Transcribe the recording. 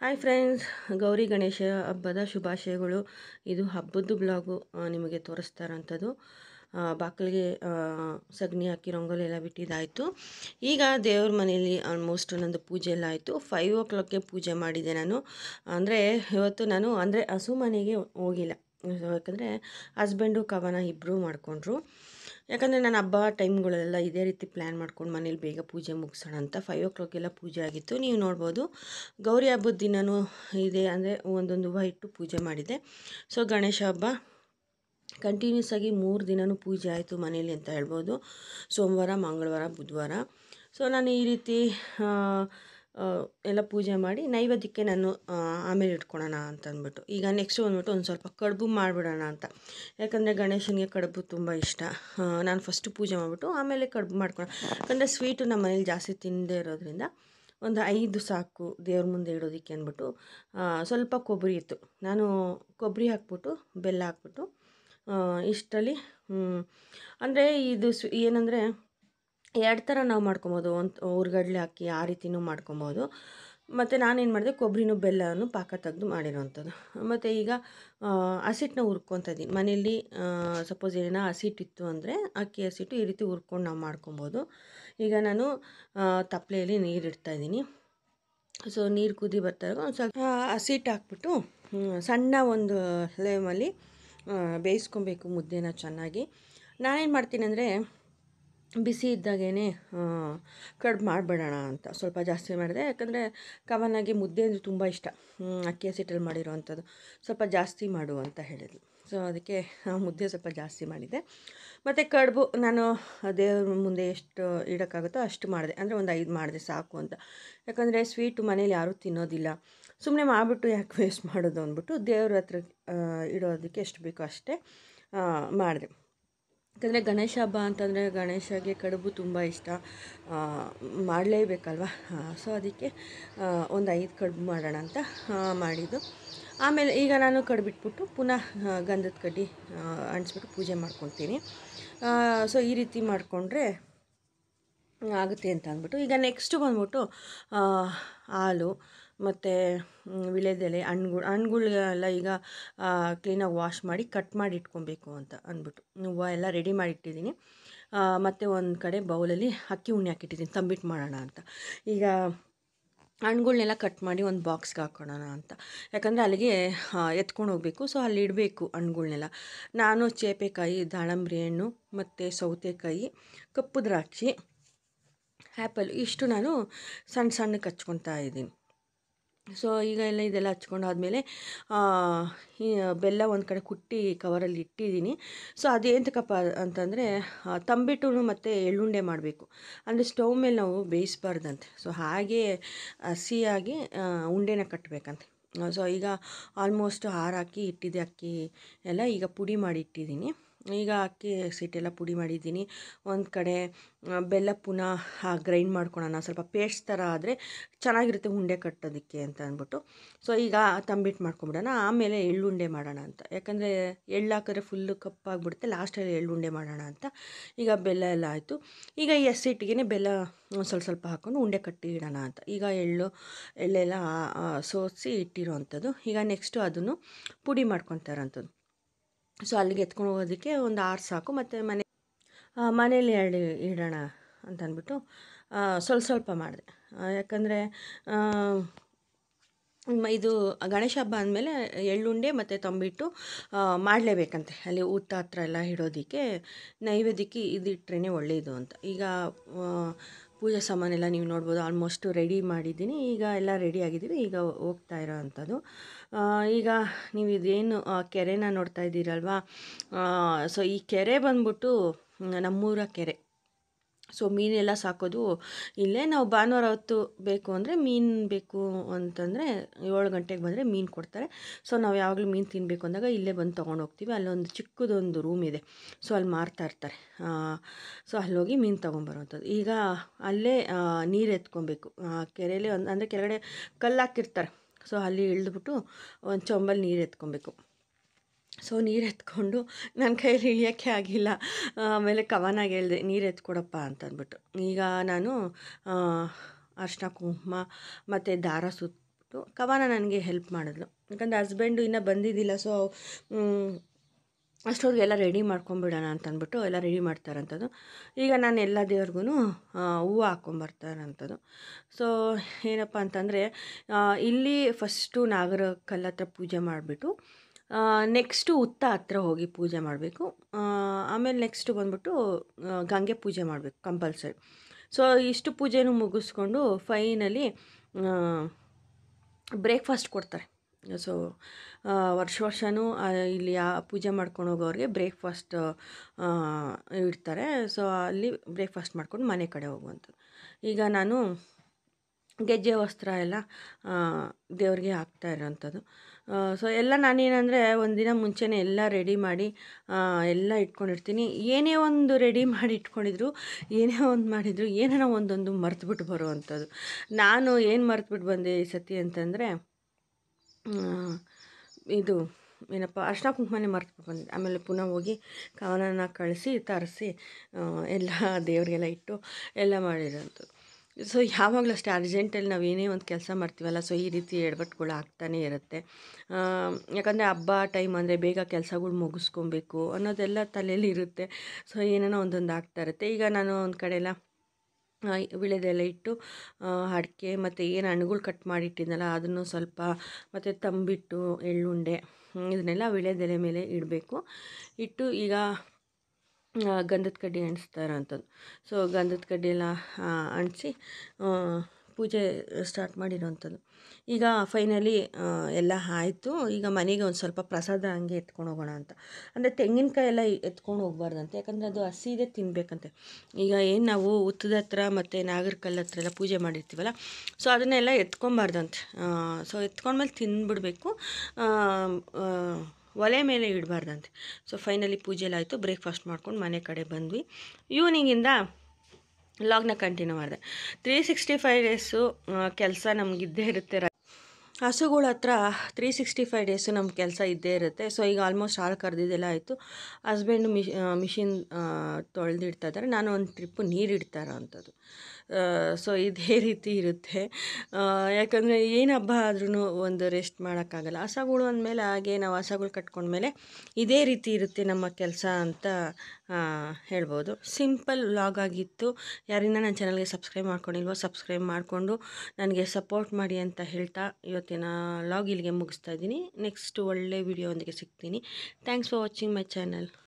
hi friends Gauri Ganesha ಹಬ್ಬದ ಶುಭಾಶಯಗಳು ಇದು ಹಬ್ಬದ್ದು ಬ್ಲಾಗು ಆ, ನಿಮಗೆ ತೋರಿಸ್ತಾ ಇರೋಂಥದ್ದು ಆ, ಬಾಗಿಲಿಗೆ ಆ, ಸಗಣಿ ಹಾಕಿ ರಂಗೋಲಿ ಎಲ್ಲ ಬಿಟ್ಟಿದ್ದಾಯಿತು ಈಗ ದೇವ್ರ ಮನೆಯಲ್ಲಿ ಆಲ್ಮೋಸ್ಟ್ ನಂದು ಪೂಜೆ ಎಲ್ಲ ಆಯಿತು ಫೈವ್ ಓ ಕ್ಲಾಕ್ಗೆ ಪೂಜೆ ಮಾಡಿದೆ ನಾನು ಅಂದರೆ ಇವತ್ತು ನಾನು ಅಂದರೆ ಹಸು ಮನೆಗೆ ಹೋಗಿಲ್ಲ ಯಾಕಂದರೆ ಹಸ್ಬೆಂಡು ಕವನ ಇಬ್ಬರು ಮಾಡಿಕೊಂಡ್ರು ಯಾಕಂದರೆ ನಾನು ಹಬ್ಬ ಟೈಮ್ಗಳೆಲ್ಲ ಇದೇ ರೀತಿ ಪ್ಲ್ಯಾನ್ ಮಾಡ್ಕೊಂಡು ಮನೇಲಿ ಬೇಗ ಪೂಜೆ ಮುಗಿಸೋಣ ಅಂತ ಫೈವ್ ಓ ಕ್ಲಾಕೆಲ್ಲ ಪೂಜೆ ಆಗಿತ್ತು ನೀವು ನೋಡ್ಬೋದು ಗೌರಿ ಹಬ್ಬದ ದಿನವೂ ಇದೆ ಅಂದರೆ ಒಂದೊಂದು ಹೂವು ಇಟ್ಟು ಪೂಜೆ ಮಾಡಿದೆ ಸೊ ಗಣೇಶ ಹಬ್ಬ ಕಂಟಿನ್ಯೂಸ್ ಆಗಿ ಮೂರು ದಿನವೂ ಪೂಜೆ ಆಯಿತು ಮನೇಲಿ ಅಂತ ಹೇಳ್ಬೋದು ಸೋಮವಾರ ಮಂಗಳವಾರ ಬುಧವಾರ ಸೊ ನಾನು ಈ ರೀತಿ ಆ, ಆ, ಎಲ್ಲ ಪೂಜೆ ಮಾಡಿ ನೈವೇದ್ಯಕ್ಕೆ ನಾನು ಆ, ಆಮೇಲೆ ಇಟ್ಕೊಳೋಣ ಅಂತ ಅಂದ್ಬಿಟ್ಟು ಈಗ ನೆಕ್ಸ್ಟ್ ಬಂದ್ಬಿಟ್ಟು ಒಂದು ಸ್ವಲ್ಪ ಕಡುಬು ಮಾಡಿಬಿಡೋಣ ಅಂತ ಯಾಕಂದರೆ ಗಣೇಶನಿಗೆ ಕಡುಬು ತುಂಬ ಇಷ್ಟ ಆ, ನಾನು ಫಸ್ಟು ಪೂಜೆ ಮಾಡಿಬಿಟ್ಟು ಆಮೇಲೆ ಕಡುಬು ಮಾಡ್ಕೊಳ್ಳೋ ಯಾಕಂದರೆ ಸ್ವೀಟು ನಮ್ಮ ಮನೇಲಿ ಜಾಸ್ತಿ ತಿನ್ನದೇ ಇರೋದ್ರಿಂದ ಒಂದು ಐದು ಸಾಕು ದೇವ್ರ ಮುಂದೆ ಇಡೋದಕ್ಕೆ ಅಂದ್ಬಿಟ್ಟು ಆ, ಸ್ವಲ್ಪ ಕೊಬ್ಬರಿ ಇತ್ತು ನಾನು ಕೊಬ್ಬರಿ ಹಾಕ್ಬಿಟ್ಟು ಬೆಲ್ಲ ಹಾಕ್ಬಿಟ್ಟು ಆ, ಇಷ್ಟರಲ್ಲಿ ಅಂದರೆ ಇದು ಸ್ವ ಏನಂದರೆ ಎರಡು ಥರ ನಾವು ಮಾಡ್ಕೊಬೋದು ಒಂದು ಹುರ್ಗಡ್ಲೆ ಹಾಕಿ ಆ ರೀತಿನೂ ಮಾಡ್ಕೊಬೋದು ಮತ್ತು ನಾನೇನು ಮಾಡಿದೆ ಕೊಬ್ಬರಿನೂ ಬೆಲ್ಲನೂ ಪಾಕ ತೆಗೆದು ಮಾಡಿರೋವಂಥದ್ದು ಮತ್ತು ಈಗ ಆ, ಹಸಿಟ್ಟನ್ನ ಹುರ್ಕೊತಾ ಇದ್ದೀನಿ ಮನೆಯಲ್ಲಿ ಸಪೋಸ್ ಏನೋ ಹಸಿಟ್ಟಿತ್ತು ಅಂದರೆ ಅಕ್ಕಿ ಹಸಿಟ್ಟು ಈ ರೀತಿ ಹುರ್ಕೊಂಡು ನಾವು ಮಾಡ್ಕೊಬೋದು ಈಗ ನಾನು ಆ, ತಪ್ಪಲೆಯಲ್ಲಿ ನೀರು ಇಡ್ತಾಯಿದ್ದೀನಿ ಸೊ ನೀರು ಕುದಿ ಬರ್ತಾಗ ಒಂದು ಸ್ವಲ್ಪ ಹಸಿಟ್ಟು ಹಾಕ್ಬಿಟ್ಟು ಹ್ಮ್, ಸಣ್ಣ ಒಂದು ಫ್ಲೇಮಲ್ಲಿ ಬೇಯಿಸ್ಕೊಬೇಕು ಮುದ್ದೆನ ಚೆನ್ನಾಗಿ ನಾನೇನು ಮಾಡ್ತೀನಿ ಅಂದರೆ ಬಿಸಿ ಇದ್ದಾಗೇ ಕಡ್ಬು ಮಾಡಿಬಿಡೋಣ ಅಂತ ಸ್ವಲ್ಪ ಜಾಸ್ತಿ ಮಾಡಿದೆ ಯಾಕಂದರೆ ಕವನಾಗಿ ಮುದ್ದೆ ಅಂದರೆ ತುಂಬ ಇಷ್ಟ ಹ್ಮ್, ಅಕ್ಕಿ ಹಸಿಟ್ಟಲ್ಲಿ ಮಾಡಿರೋವಂಥದ್ದು ಸ್ವಲ್ಪ ಜಾಸ್ತಿ ಮಾಡು ಅಂತ ಹೇಳಿದ್ಲು ಸೊ ಅದಕ್ಕೆ ಆ ಮುದ್ದೆ ಸ್ವಲ್ಪ ಜಾಸ್ತಿ ಮಾಡಿದೆ ಮತ್ತು ಕಡುಬು ನಾನು ದೇವ್ರ ಮುಂದೆ ಎಷ್ಟು ಇಡೋಕ್ಕಾಗುತ್ತೋ ಅಷ್ಟು ಮಾಡಿದೆ ಅಂದರೆ ಒಂದು ಐದು ಮಾಡಿದೆ ಸಾಕು ಅಂತ ಯಾಕಂದರೆ ಸ್ವೀಟು ಮನೇಲಿ ಯಾರೂ ತಿನ್ನೋದಿಲ್ಲ ಸುಮ್ಮನೆ ಮಾಡಿಬಿಟ್ಟು ಯಾಕೆ ವೇಸ್ಟ್ ಮಾಡೋದು ಅಂದ್ಬಿಟ್ಟು ದೇವ್ರ ಹತ್ರ ಆ, ಇಡೋದಕ್ಕೆ ಎಷ್ಟು ಬೇಕೋ ಅಷ್ಟೇ ಮಾಡಿದೆ ಯಾಕಂದರೆ ಗಣೇಶ ಹಬ್ಬ ಅಂತಂದರೆ ಗಣೇಶಗೆ ಕಡುಬು ತುಂಬ ಇಷ್ಟ ಆ, ಮಾಡಲೇಬೇಕಲ್ವ ಸೊ ಅದಕ್ಕೆ ಒಂದು ಐದು ಕಡುಬು ಮಾಡೋಣ ಅಂತ ಆ, ಮಾಡಿದ್ದು ಆಮೇಲೆ ಈಗ ನಾನು ಕಡುಬಿಟ್ಬಿಟ್ಟು ಪುನಃ ಆ, ಗಂಧದ ಕಡ್ಡಿ ಆ, ಅಂಟಿಸ್ಬಿಟ್ಟು ಪೂಜೆ ಮಾಡ್ಕೊತೀನಿ ಸೊ ಈ ರೀತಿ ಮಾಡಿಕೊಂಡ್ರೆ ಆಗುತ್ತೆ ಅಂತ ಅಂದ್ಬಿಟ್ಟು ಈಗ ನೆಕ್ಸ್ಟ್ ಬಂದ್ಬಿಟ್ಟು ಆ, ಹಾಲು ಮತ್ತು ವಿಳೆದೆಲೆ ಹಣ್ಗಳು ಹಣ್ಗಳೆಲ್ಲ ಈಗ ಕ್ಲೀನಾಗಿ ವಾಶ್ ಮಾಡಿ ಕಟ್ ಮಾಡಿ ಇಟ್ಕೊಬೇಕು ಅಂತ ಅಂದ್ಬಿಟ್ಟು ಹೂವು ಎಲ್ಲ ರೆಡಿ ಮಾಡಿ ಇಟ್ಟಿದ್ದೀನಿ ಮತ್ತು ಒಂದು ಕಡೆ ಬೌಲಲ್ಲಿ ಅಕ್ಕಿ ಉಣ್ಣೆ ಹಾಕಿಟ್ಟಿದ್ದೀನಿ ತಂಬಿಟ್ಟು ಮಾಡೋಣ ಅಂತ ಈಗ ಹಣ್ಗಳ್ನೆಲ್ಲ ಕಟ್ ಮಾಡಿ ಒಂದು ಬಾಕ್ಸ್ಗೆ ಹಾಕೊಳ್ಳೋಣ ಅಂತ ಯಾಕಂದರೆ ಅಲ್ಲಿಗೆ ಎತ್ಕೊಂಡು ಹೋಗಬೇಕು ಸೊ ಅಲ್ಲಿ ಇಡಬೇಕು ಹಣ್ಗಳ್ನೆಲ್ಲ ನಾನು ಚೇಪೆಕಾಯಿ ದಾಳಂಬ್ರಿ ಹಣ್ಣು ಮತ್ತು ಸೌತೆಕಾಯಿ ಕಪ್ಪು ದ್ರಾಕ್ಷಿ ಆ್ಯಪಲ್ ಇಷ್ಟು ನಾನು ಸಣ್ಣ ಸಣ್ಣಕ್ಕೆ ಹಚ್ಕೊತಾ ಇದ್ದೀನಿ ಸೊ ಈಗ ಎಲ್ಲ ಇದೆಲ್ಲ ಹಚ್ಕೊಂಡಾದ್ಮೇಲೆ ಈ ಬೆಲ್ಲ ಒಂದು ಕಡೆ ಕುಟ್ಟಿ ಕವರಲ್ಲಿ ಇಟ್ಟಿದ್ದೀನಿ ಸೊ ಅದೇಂತಕ್ಕಪ್ಪ ಅಂತಂದರೆ ತಂಬಿಟ್ಟು ಮತ್ತು ಎಳ್ಳುಂಡೆ ಮಾಡಬೇಕು ಅಂದರೆ ಸ್ಟವ್ ಮೇಲೆ ನಾವು ಬೇಯಿಸ್ಬಾರ್ದಂತೆ ಸೊ ಹಾಗೆ ಹಸಿಯಾಗಿ ಆ, ಉಂಡೆನ ಕಟ್ಟಬೇಕಂತೆ ಸೊ ಈಗ ಆಲ್ಮೋಸ್ಟ್ ಹಾರು ಹಾಕಿ ಇಟ್ಟಿದ್ದೆ ಅಕ್ಕಿ ಎಲ್ಲ ಈಗ ಪುಡಿ ಮಾಡಿ ಇಟ್ಟಿದ್ದೀನಿ ಈಗ ಅಕ್ಕಿ ಸಿಟ್ಟೆಲ್ಲ ಪುಡಿ ಮಾಡಿದ್ದೀನಿ ಒಂದು ಕಡೆ ಆ, ಬೆಲ್ಲ ಪುನಃ ಗ್ರೈಂಡ್ ಮಾಡ್ಕೊಳೋಣ ಸ್ವಲ್ಪ ಪೇಸ್ಟ್ ಥರ ಆದರೆ ಚೆನ್ನಾಗಿರುತ್ತೆ ಉಂಡೆ ಕಟ್ಟೋದಕ್ಕೆ ಅಂತ ಅಂದ್ಬಿಟ್ಟು ಸೊ ಈಗ ತಂಬಿಟ್ಟು ಮಾಡ್ಕೊಂಬಿಡೋಣ ಆಮೇಲೆ ಎಳ್ಳುಂಡೆ ಮಾಡೋಣ ಅಂತ ಯಾಕಂದರೆ ಎಳ್ಳು ಹಾಕಿದ್ರೆ ಫುಲ್ಲು ಕಪ್ಪಾಗಿಬಿಡುತ್ತೆ ಲಾಸ್ಟಲ್ಲಿ ಎಳ್ಳುಂಡೆ ಮಾಡೋಣ ಅಂತ ಈಗ ಬೆಲ್ಲ ಎಲ್ಲ ಆಯಿತು ಈಗ ಈ ಹಸಿಟ್ಟಿಗೆ ಬೆಲ್ಲ ಒಂದು ಸ್ವಲ್ಪ ಸ್ವಲ್ಪ ಹಾಕ್ಕೊಂಡು ಉಂಡೆ ಕಟ್ಟಿ ಇಡೋಣ ಅಂತ ಈಗ ಎಳ್ಳು ಎಳ್ಳೆಲ್ಲ ಸೋಸಿ ಇಟ್ಟಿರೋ ಅಂಥದ್ದು ಈಗ ನೆಕ್ಸ್ಟು ಅದನ್ನು ಪುಡಿ ಮಾಡ್ಕೊತಾ ಇರೋಂಥದ್ದು ಸೊ ಅಲ್ಲಿಗೆ ಎತ್ಕೊಂಡು ಹೋಗೋದಕ್ಕೆ ಒಂದು ಆರು ಸಾಕು ಮತ್ತು ಮನೆ ಆ, ಮನೇಲಿ ಎರಡು ಇಡೋಣ ಅಂತ ಅಂದ್ಬಿಟ್ಟು ಆ, ಸ್ವಲ್ಪ ಸ್ವಲ್ಪ ಮಾಡಿದೆ ಯಾಕಂದರೆ ಇದು ಗಣೇಶ ಹಬ್ಬ ಅಂದಮೇಲೆ ಎಳ್ಳುಂಡೆ ಮತ್ತು ತಂಬಿಟ್ಟು ಆ, ಮಾಡಲೇಬೇಕಂತೆ ಅಲ್ಲಿ ಊಟ ಹತ್ರ ಎಲ್ಲ ಇಡೋದಕ್ಕೆ ನೈವೇದ್ಯಕ್ಕೆ ಇದಿಟ್ರೇ ಒಳ್ಳೆಯದು ಅಂತ ಈಗ ಆ, ಪೂಜಾ ಸಾಮಾನೆಲ್ಲ ನೀವು ನೋಡ್ಬೋದು ಆಲ್ಮೋಸ್ಟ್ ರೆಡಿ ಮಾಡಿದ್ದೀನಿ ಈಗ ಎಲ್ಲ ರೆಡಿ ಆಗಿದ್ದೀವಿ ಈಗ ಹೋಗ್ತಾ ಇರೋ ಅಂಥದ್ದು ಆ, ಈಗ ನೀವು ಇದೇನು ಆ, ಕೆರೆನ ನೋಡ್ತಾ ಇದ್ದೀರಲ್ವಾ ಸೊ ಈ ಕೆರೆ ಬಂದ್ಬಿಟ್ಟು ನಮ್ಮೂರ ಕೆರೆ ಸೊ ಮೀನೆಲ್ಲ ಸಾಕೋದು ಇಲ್ಲೇ ನಾವು ಭಾನುವಾರ ಹೊತ್ತು ಬೇಕು ಅಂದರೆ ಮೀನು ಬೇಕು ಅಂತಂದರೆ ಏಳು ಗಂಟೆಗೆ ಬಂದರೆ ಮೀನು ಕೊಡ್ತಾರೆ ಸೊ ನಾವು ಯಾವಾಗಲೂ ಮೀನು ತಿನ್ನಬೇಕು ಅಂದಾಗ ಇಲ್ಲೇ ಬಂದು ತೊಗೊಂಡು ಹೋಗ್ತೀವಿ ಅಲ್ಲೊಂದು ಚಿಕ್ಕದೊಂದು ರೂಮ್ ಇದೆ ಸೊ ಅಲ್ಲಿ ಮಾರ್ತಾ ಇರ್ತಾರೆ ಸೊ ಅಲ್ಲಿ ಹೋಗಿ ಮೀನು ತೊಗೊಂಬರೋವಂಥದ್ದು ಈಗ ಅಲ್ಲೇ ನೀರು ಎತ್ಕೊಬೇಕು ಕೆರೆಯಲ್ಲಿ ಒಂದು ಅಂದರೆ ಕೆಳಗಡೆ ಕಲ್ಲು ಹಾಕಿರ್ತಾರೆ ಸೊ ಅಲ್ಲಿ ಇಳಿದ್ಬಿಟ್ಟು ಒಂದು ಚೊಂಬಲ್ಲಿ ನೀರು ಎತ್ಕೊಬೇಕು ಸೊ ನೀರು ಎತ್ಕೊಂಡು ನನ್ನ ಕೈಯಲ್ಲಿ ಇಳಿಯೋಕ್ಕೆ ಆಗಿಲ್ಲ ಆಮೇಲೆ ಕವನಾಗ ಹೇಳಿದೆ ನೀರು ಎತ್ಕೊಡಪ್ಪ ಅಂತ ಅಂದ್ಬಿಟ್ಟು ಈಗ ನಾನು ಅರ್ಶಿನ ಕುಂಕುಮ ಮತ್ತು ದಾರ ಸುತ್ತ ಅಂದ್ಬಿಟ್ಟು ಕವನ ನನಗೆ ಹೆಲ್ಪ್ ಮಾಡಿದ್ಲು ಯಾಕಂದರೆ ಹಸ್ಬೆಂಡು ಇನ್ನೂ ಬಂದಿದ್ದಿಲ್ಲ ಸೊ ಅಷ್ಟೊತ್ತಿಗೆಲ್ಲ ರೆಡಿ ಮಾಡ್ಕೊಂಬಿಡೋಣ ಅಂತ ಅಂದ್ಬಿಟ್ಟು ಎಲ್ಲ ರೆಡಿ ಮಾಡ್ತಾರಂಥದ್ದು ಈಗ ನಾನು ಎಲ್ಲ ದೇವ್ರಿಗೂ ಹೂವು ಹಾಕ್ಕೊಂಬರ್ತಾರಂಥದ್ದು ಸೊ ಏನಪ್ಪ ಅಂತಂದರೆ ಇಲ್ಲಿ ಫಸ್ಟು ನಾಗರ ಕಲ್ಲ ಹತ್ರ ಪೂಜೆ ಮಾಡಿಬಿಟ್ಟು ನೆಕ್ಸ್ಟು ಉತ್ತ ಹತ್ರ ಹೋಗಿ ಪೂಜೆ ಮಾಡಬೇಕು ಆಮೇಲೆ ನೆಕ್ಸ್ಟು ಬಂದ್ಬಿಟ್ಟು ಆ, ಗಂಗೆ ಪೂಜೆ ಮಾಡಬೇಕು ಕಂಪಲ್ಸರಿ ಸೊ ಇಷ್ಟು ಪೂಜೆನೂ ಮುಗಿಸ್ಕೊಂಡು ಫೈನಲಿ ಬ್ರೇಕ್ಫಾಸ್ಟ್ ಕೊಡ್ತಾರೆ ಸೊ ವರ್ಷ ವರ್ಷವೂ ಇಲ್ಲಿ ಆ ಪೂಜೆ ಮಾಡ್ಕೊಂಡು ಹೋಗೋರಿಗೆ ಬ್ರೇಕ್ಫಾಸ್ಟ್ ಇಡ್ತಾರೆ ಸೊ ಅಲ್ಲಿ ಬ್ರೇಕ್ಫಾಸ್ಟ್ ಮಾಡ್ಕೊಂಡು ಮನೆ ಕಡೆ ಹೋಗುವಂಥದ್ದು ಈಗ ನಾನು ಗೆಜ್ಜೆ ವಸ್ತ್ರ ಎಲ್ಲ ಆ, ದೇವ್ರಿಗೆ ಹಾಕ್ತಾ ಇರೋವಂಥದ್ದು ಸೊ ಎಲ್ಲ ನಾನೇನಂದರೆ ಒಂದಿನ ಮುಂಚೆನೇ ಎಲ್ಲ ರೆಡಿ ಮಾಡಿ ಆ, ಎಲ್ಲ ಇಟ್ಕೊಂಡಿರ್ತೀನಿ ಏನೇ ಒಂದು ರೆಡಿ ಮಾಡಿ ಇಟ್ಕೊಂಡಿದ್ರು ಏನೇ ಒಂದು ಮಾಡಿದ್ರು ಏನೇನೋ ಒಂದೊಂದು ಮರ್ತುಬಿಟ್ಟು ಬರುವಂಥದ್ದು ನಾನು ಏನು ಮರ್ತುಬಿಟ್ಟು ಬಂದೆ ಈ ಸತಿ ಅಂತಂದರೆ ಇದು ಏನಪ್ಪ ಅರ್ಶಿನ ಕುಂಕುಮನೇ ಮರ್ತು ಬಂದಿದ್ದೆ ಆಮೇಲೆ ಪುನಃ ಹೋಗಿ ಕವನನ ಕಳಿಸಿ ತರಿಸಿ ಎಲ್ಲ ದೇವರಿಗೆಲ್ಲ ಇಟ್ಟು ಎಲ್ಲ ಮಾಡಿರೋಂಥದ್ದು ಸೊ ಯಾವಾಗಲೂ ಅಷ್ಟೇ ಅರ್ಜೆಂಟಲ್ಲಿ ನಾವು ಏನೇ ಒಂದು ಕೆಲಸ ಮಾಡ್ತೀವಲ್ಲ ಸೊ ಈ ರೀತಿ ಎಡವಟ್ಟುಗಳು ಆಗ್ತಾನೇ ಇರುತ್ತೆ ಆ, ಯಾಕಂದರೆ ಹಬ್ಬ ಟೈಮ್ ಅಂದರೆ ಬೇಗ ಕೆಲಸಗಳು ಮುಗಿಸ್ಕೊಬೇಕು ಅನ್ನೋದೆಲ್ಲ ತಲೆಯಲ್ಲಿ ಇರುತ್ತೆ ಸೊ ಏನೇನೋ ಒಂದೊಂದು ಆಗ್ತಾ ಇರುತ್ತೆ ಈಗ ನಾನು ಒಂದು ಕಡೆ ಎಲ್ಲ ಆ, ವಿಳೆದೆಲೆ ಇಟ್ಟು ಆ, ಅಡಿಕೆ ಮತ್ತು ಏನು ಹಣ್ಣುಗಳು ಕಟ್ ಮಾಡಿಟ್ಟಿದ್ನಲ್ಲ ಅದನ್ನು ಸ್ವಲ್ಪ ಮತ್ತು ತಂಬಿಟ್ಟು ಎಳ್ಳುಂಡೆ ಹ್ಮ್, ಇದನ್ನೆಲ್ಲ ವಿಳೆದೆಲೆ ಮೇಲೆ ಇಡಬೇಕು ಇಟ್ಟು ಈಗ ಆ, ಗಂಧದ ಕಡ್ಡಿ ಅಂಟಿಸ್ತಾ ಇರೋವಂಥದ್ದು ಸೊ ಗಂಧದ ಕಡ್ಡಿ ಎಲ್ಲ ಆ, ಅಂಟಿಸಿ ಪೂಜೆ ಸ್ಟಾರ್ಟ್ ಮಾಡಿರೋವಂಥದ್ದು ಈಗ ಫೈನಲಿ ಎಲ್ಲ ಆಯಿತು ಈಗ ಮನೆಗೆ ಒಂದು ಸ್ವಲ್ಪ ಪ್ರಸಾದ ಹಂಗೆ ಎತ್ಕೊಂಡು ಹೋಗೋಣ ಅಂತ ಅಂದರೆ ತೆಂಗಿನಕಾಯಿ ಎಲ್ಲ ಎತ್ಕೊಂಡು ಹೋಗ್ಬಾರ್ದಂತೆ ಯಾಕಂದರೆ ಅದು ಹಸಿದೆ ತಿನ್ನಬೇಕಂತೆ ಈಗ ಏನು ನಾವು ಉತ್ತದ ಹತ್ರ ಮತ್ತು ನಾಗರಕಲ್ಲ ಹತ್ರ ಎಲ್ಲ ಪೂಜೆ ಮಾಡಿರ್ತೀವಲ್ಲ ಸೊ ಅದನ್ನೆಲ್ಲ ಎತ್ಕೊಬಾರ್ದಂತೆ ಸೊ ಎತ್ಕೊಂಡ್ಮೇಲೆ ತಿಂದ್ಬಿಡ್ಬೇಕು ಆ, ಆ, ಒಲೆ ಮೇಲೆ ಇಡಬಾರ್ದಂತೆ ಸೊ ಫೈನಲಿ ಪೂಜೆ ಎಲ್ಲ ಆಯಿತು ಬ್ರೇಕ್ಫಾಸ್ಟ್ ಮಾಡ್ಕೊಂಡು ಮನೆ ಕಡೆ ಬಂದ್ವಿ ಈವ್ನಿಂಗಿಂದ ಲಾಗ್ನ ಕಂಟಿನ್ಯೂ ಮಾಡಿದೆ ತ್ರೀ ಸಿಕ್ಸ್ಟಿ ಫೈವ್ ಡೇಸು ಕೆಲಸ ನಮಗಿದ್ದೇ ಇರುತ್ತೆ ರ- ಹಸುಗಳ ಹತ್ರ ತ್ರೀ ಸಿಕ್ಸ್ಟಿ ಫೈವ್ ಡೇಸು ನಮ್ಮ ಕೆಲಸ ಇದ್ದೇ ಇರುತ್ತೆ ಸೊ ಈಗ ಆಲ್ಮೋಸ್ಟ್ ಹಾಲು ಕರೆದಿದ್ದೆಲ್ಲ ಆಯಿತು ಹಸ್ಬೆಂಡು ಮಿಶ್ ಮಿಷಿನ್ ತೊಳೆದಿಡ್ತಾ ಇದ್ದಾರೆ ನಾನು ಒಂದು ಟ್ರಿಪ್ಪು ನೀರು ಇಡ್ತಾ ಇರೋವಂಥದ್ದು ಸೊ ಇದೇ ರೀತಿ ಇರುತ್ತೆ ಆ, ಯಾಕಂದರೆ ಏನು ಹಬ್ಬ ಆದ್ರೂ ಒಂದು ರೆಸ್ಟ್ ಮಾಡೋಕ್ಕಾಗಲ್ಲ ಹಸಗಳು ಅಂದಮೇಲೆ ಹಾಗೆ ನಾವು ಹಸಗಳು ಕಟ್ಕೊಂಡ್ಮೇಲೆ ಇದೇ ರೀತಿ ಇರುತ್ತೆ ನಮ್ಮ ಕೆಲಸ ಅಂತ ಆ, ಹೇಳ್ಬೋದು ಸಿಂಪಲ್ ವ್ಲಾಗ್ ಆಗಿತ್ತು ಯಾರಿಂದ ನನ್ನ ಚಾನಲ್ಗೆ ಸಬ್ಸ್ಕ್ರೈಬ್ ಮಾಡ್ಕೊಂಡಿಲ್ವೋ ಸಬ್ಸ್ಕ್ರೈಬ್ ಮಾಡಿಕೊಂಡು ನನಗೆ ಸಪೋರ್ಟ್ ಮಾಡಿ ಅಂತ ಹೇಳ್ತಾ ಇವತ್ತಿನ ಲಾಗ್ ಇಲ್ಲಿಗೆ ಮುಗಿಸ್ತಾ ಇದ್ದೀನಿ ನೆಕ್ಸ್ಟ್ ಒಳ್ಳೆ ವಿಡಿಯೋ ಒಂದಿಗೆ ಸಿಗ್ತೀನಿ thanks for watching my channel